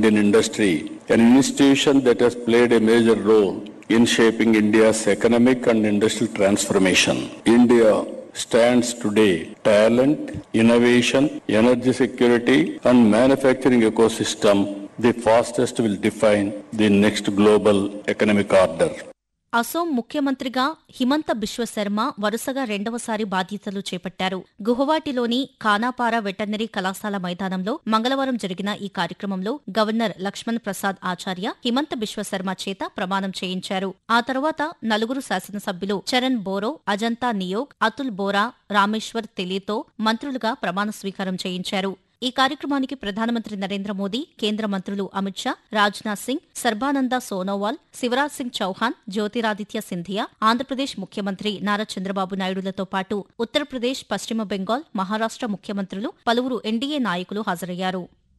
Indian industry, an institution that has played a major role in shaping India's economic and industrial transformation. India stands today talent, innovation, energy security and manufacturing ecosystem the fastest will define the next global economic order. Assam ముఖ్యమంత్రిగా హిమంత బిశ్వ శర్మ వరుసగా రెండవసారి బాధ్యతలు చేపట్టారు గుహవాటిలోని ఖానాపారా veterinary కళాశాల మైదానంలో మంగళవారం జరిగిన ఈ కార్యక్రమంలో గవర్నర్ లక్ష్మణ్ ప్రసాద్ ఆచార్య హిమంత బిశ్వ శర్మ చేత ప్రమాణం చేయించారు ఆ తర్వాత నలుగురు శాసనసభ్యులు చరణ్ బోరో అజంతా నియోగ్ అతుల్ బోరా రామేశ్వర్ తెలితో మంత్రులుగా ప్రమాణ స్వీకారం చేయించారు ఈ కార్యక్రమానికి ప్రధానమంత్రి నరేంద్ర మోదీ కేంద్ర మంత్రులు అమిత్ షా రాజ్నాథ్ సింగ్ సర్బానంద సోనోవాల్ శివరాజ్ సింగ్ చౌహాన్ జ్యోతిరాదిత్య సింధియా ఆంధ్రప్రదేశ్ ముఖ్యమంత్రి నారా చంద్రబాబు నాయుడులతో పాటు ఉత్తరప్రదేశ్ పశ్చిమ బెంగాల్ మహారాష్ట్ర ముఖ్యమంత్రులు పలువురు ఎన్డీఏ నాయకులు హాజరయ్యారు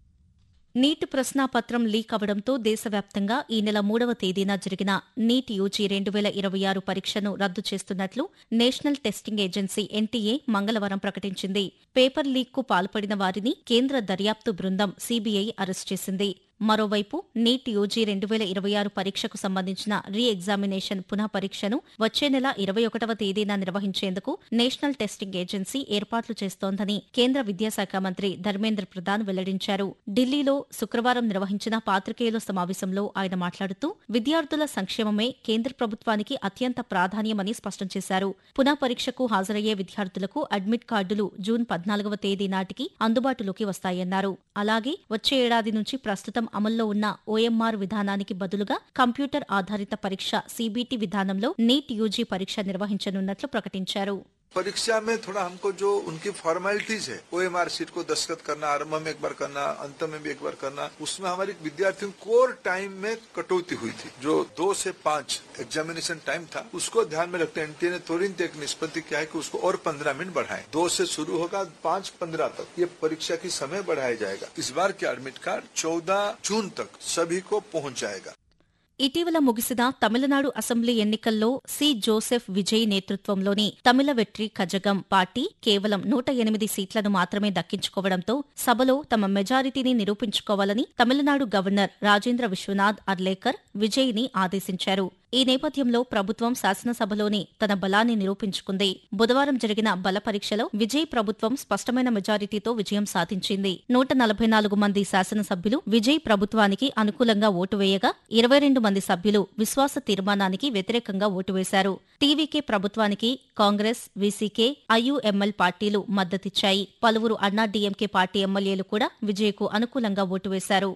నీట్ ప్రశ్నాపత్రం లీక్ అవడంతో దేశవ్యాప్తంగా ఈ నెల మూడవ తేదీన జరిగిన నీట్ యూజీ రెండు వేల ఇరవై ఆరు పరీక్షను రద్దు చేస్తున్నట్లు నేషనల్ టెస్టింగ్ ఏజెన్సీ ఎన్టీఏ మంగళవారం ప్రకటించింది పేపర్ లీక్కు పాల్పడిన వారిని కేంద్ర దర్యాప్తు బృందం సీబీఐ అరెస్ట్ చేసింది మరోవైపు నీట్ యూజీ రెండు వేల ఇరవై ఆరు పరీక్షకు సంబంధించిన రీ ఎగ్జామినేషన్ పునః పరీక్షను వచ్చే నెల ఇరవై ఒకటవ తేదీన నిర్వహించేందుకు నేషనల్ టెస్టింగ్ ఏజెన్సీ ఏర్పాట్లు చేస్తోందని కేంద్ర విద్యాశాఖ మంత్రి ధర్మేంద్ర ప్రధాన్ వెల్లడించారు ఢిల్లీలో శుక్రవారం నిర్వహించిన పాత్రికేయుల సమావేశంలో ఆయన మాట్లాడుతూ విద్యార్థుల సంక్షేమమే కేంద్ర ప్రభుత్వానికి అత్యంత ప్రాధాన్యమని స్పష్టం చేశారు పునః పరీక్షకు హాజరయ్యే విద్యార్థులకు అడ్మిట్ కార్డులు జూన్ పద్నాలుగవ తేదీ నాటికి అందుబాటులోకి వస్తాయన్నారు అలాగే వచ్చే ఏడాది నుంచి ప్రస్తుతం అమల్లో ఉన్న ఓఎంఆర్ విధానానికి బదులుగా కంప్యూటర్ ఆధారిత పరీక్ష సీబీటీ విధానంలో నీట్ యూజీ పరీక్ష నిర్వహించనున్నట్లు ప్రకటించారు परीक्षा में थोड़ा हमको जो उनकी फॉर्मेलिटीज है ओ एम आर सीट को दस्तखत करना आरंभ में एक बार करना अंत में भी एक बार करना उसमें हमारे विद्यार्थियों कोर टाइम में कटौती हुई थी जो दो से पांच एग्जामिनेशन टाइम था उसको ध्यान में रखते एनटीए ने तुरंत एक निष्पत्ति किया है कि उसको और पंद्रह मिनट बढ़ाए दो से शुरू होगा पांच पंद्रह तक ये परीक्षा की समय बढ़ाया जाएगा इस बार के एडमिट कार्ड चौदह जून तक सभी को पहुंच जाएगा ఇటీవల ముగిసిన తమిళనాడు అసెంబ్లీ ఎన్నికల్లో సి జోసెఫ్ విజయ్ నేతృత్వంలోని తమిళ వెట్రి కజగం పార్టీ కేవలం నూట ఎనిమిది సీట్లను మాత్రమే దక్కించుకోవడంతో సభలో తమ మెజారిటీని నిరూపించుకోవాలని తమిళనాడు గవర్నర్ రాజేంద్ర విశ్వనాథ్ అర్లేకర్ విజయ్ని ఆదేశించారు ఈ నేపథ్యంలో ప్రభుత్వం శాసనసభలోని తన బలాన్ని నిరూపించుకుంది బుధవారం జరిగిన బల పరీక్షలో విజయ్ ప్రభుత్వం స్పష్టమైన మెజారిటీతో విజయం సాధించింది నూట నలభై నాలుగు మంది శాసనసభ్యులు విజయ్ ప్రభుత్వానికి అనుకూలంగా ఓటు వేయగా ఇరవై రెండు మంది సభ్యులు విశ్వాస తీర్మానానికి వ్యతిరేకంగా ఓటు వేశారు టీవీకే ప్రభుత్వానికి కాంగ్రెస్ వీసీకే ఐయుఎంఎల్ పార్టీలు మద్దతిచ్చాయి పలువురు అన్నా డీఎంకే పార్టీ ఎమ్మెల్యేలు కూడా విజయ్కు అనుకూలంగా ఓటు వేశారు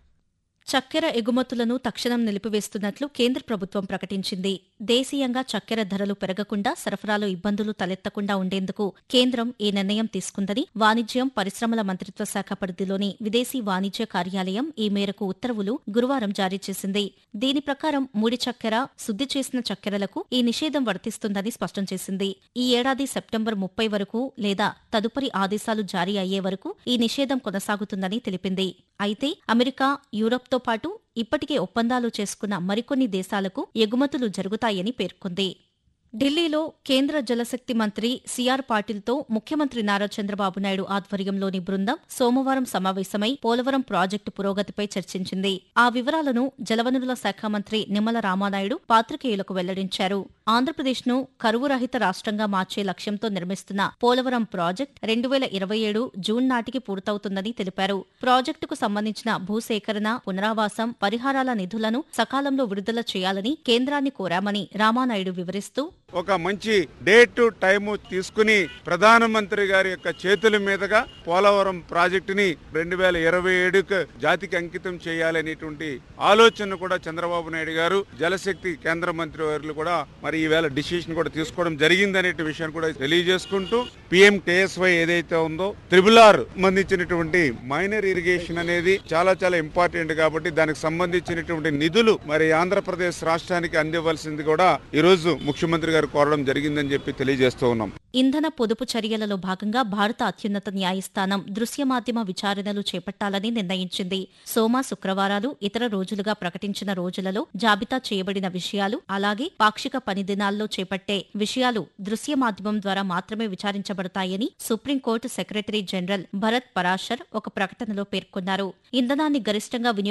చక్కెర ఎగుమతులను తక్షణం నిలిపివేస్తున్నట్లు కేంద్ర ప్రభుత్వం ప్రకటించింది దేశీయంగా చక్కెర ధరలు పెరగకుండా సరఫరాలో ఇబ్బందులు తలెత్తకుండా ఉండేందుకు కేంద్రం ఈ నిర్ణయం తీసుకుందని వాణిజ్యం పరిశ్రమల మంత్రిత్వ శాఖ పరిధిలోని విదేశీ వాణిజ్య కార్యాలయం ఈ మేరకు ఉత్తర్వులు గురువారం జారీ చేసింది దీని ప్రకారం ముడి చక్కెర శుద్ధి చేసిన చక్కెరలకు ఈ నిషేధం వర్తిస్తుందని స్పష్టం చేసింది ఈ ఏడాది సెప్టెంబర్ ముప్పై వరకు లేదా తదుపరి ఆదేశాలు జారీ అయ్యే వరకు ఈ నిషేధం కొనసాగుతుందని తెలిపింది అయితే అమెరికా యూరప్తో పాటు ఇప్పటికే ఒప్పందాలు చేసుకున్న మరికొన్ని దేశాలకు ఎగుమతులు జరుగుతాయని పేర్కొంది ఢిల్లీలో కేంద్ర జలశక్తి మంత్రి సిఆర్ పాటిల్తో ముఖ్యమంత్రి నారా చంద్రబాబు నాయుడు ఆధ్వర్యంలోని బృందం సోమవారం సమావేశమై పోలవరం ప్రాజెక్టు పురోగతిపై చర్చించింది ఆ వివరాలను జలవనరుల శాఖ మంత్రి నిమ్మల రామానాయుడు పాత్రికేయులకు వెల్లడించారు ఆంధ్రప్రదేశ్ను కరువు రహిత రాష్ట్రంగా మార్చే లక్ష్యంతో నిర్మిస్తున్న పోలవరం ప్రాజెక్ట్ రెండు వేల ఇరవై ఏడు జూన్ నాటికి పూర్తవుతుందని తెలిపారు ప్రాజెక్టుకు సంబంధించిన భూసేకరణ పునరావాసం పరిహారాల నిధులను సకాలంలో విడుదల చేయాలని కేంద్రాన్ని కోరామని రామానాయుడు వివరిస్తూ ఒక మంచి డేట్ టైము తీసుకుని ప్రధానమంత్రి గారి యొక్క చేతుల మీదుగా పోలవరం ప్రాజెక్టుని రెండు వేల ఇరవై ఏడుకు జాతికి అంకితం చేయాలనేటువంటి ఆలోచన కూడా చంద్రబాబు నాయుడు గారు జలశక్తి కేంద్ర మంత్రి వారు కూడా మరి ఈవేళ డిసిషన్ కూడా తీసుకోవడం జరిగిందనే విషయాన్ని కూడా తెలియజేసుకుంటూ పిఎం కేఎస్వై ఏదైతే ఉందో త్రిబుల్ ఆర్ సంబంధించినటువంటి మైనర్ ఇరిగేషన్ అనేది చాలా చాలా ఇంపార్టెంట్ కాబట్టి దానికి సంబంధించినటువంటి నిధులు మరి ఆంధ్రప్రదేశ్ రాష్ట్రానికి అందివ్వాల్సింది కూడా ఈ రోజు ముఖ్యమంత్రి గారు కోరడం జరిగిందని చెప్పి తెలియజేస్తూ ఉన్నాం ఇంధన పొదుపు చర్యలలో భాగంగా భారత అత్యున్నత న్యాయస్థానం దృశ్య మాధ్యమ విచారణలు చేపట్టాలని నిర్ణయించింది సోమ శుక్రవారాలు ఇతర రోజులుగా ప్రకటించిన రోజులలో జాబితా చేయబడిన విషయాలు అలాగే పాక్షిక పని దినాల్లో చేపట్టే విషయాలు దృశ్య మాధ్యమం ద్వారా మాత్రమే విచారించబడతాయని supreme court secretary general Bharat Parashar ఒక ప్రకటనలో పేర్కొన్నారు ఇంధనాన్ని గరిష్టంగా వినియోగ